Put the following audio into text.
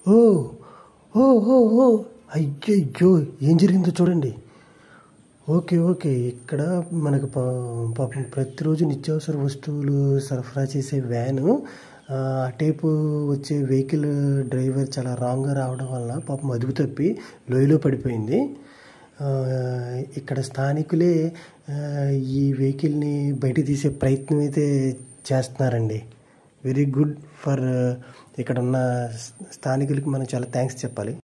ఓ ఓ ఓ ఓ అయ్యయ్యో ఏం జరిగిందో చూడండి ఓకే ఓకే ఇక్కడ మనకు పా పాపం ప్రతిరోజు నిత్యావసర వస్తువులు సరఫరా చేసే వ్యాను ఆ టైపు వచ్చే వెహికల్ డ్రైవర్ చాలా రాంగ్గా రావడం వల్ల పాపం అదుపు తప్పి లోయలో పడిపోయింది ఆ, ఇక్కడ స్థానికులే ఆ, ఈ వెహికల్ని బయట తీసే ప్రయత్నం అయితే చేస్తున్నారండి వెరీ గుడ్ ఫర్ ఇక్కడ ఉన్న స్థానికులకి మనం చాలా థ్యాంక్స్ చెప్పాలి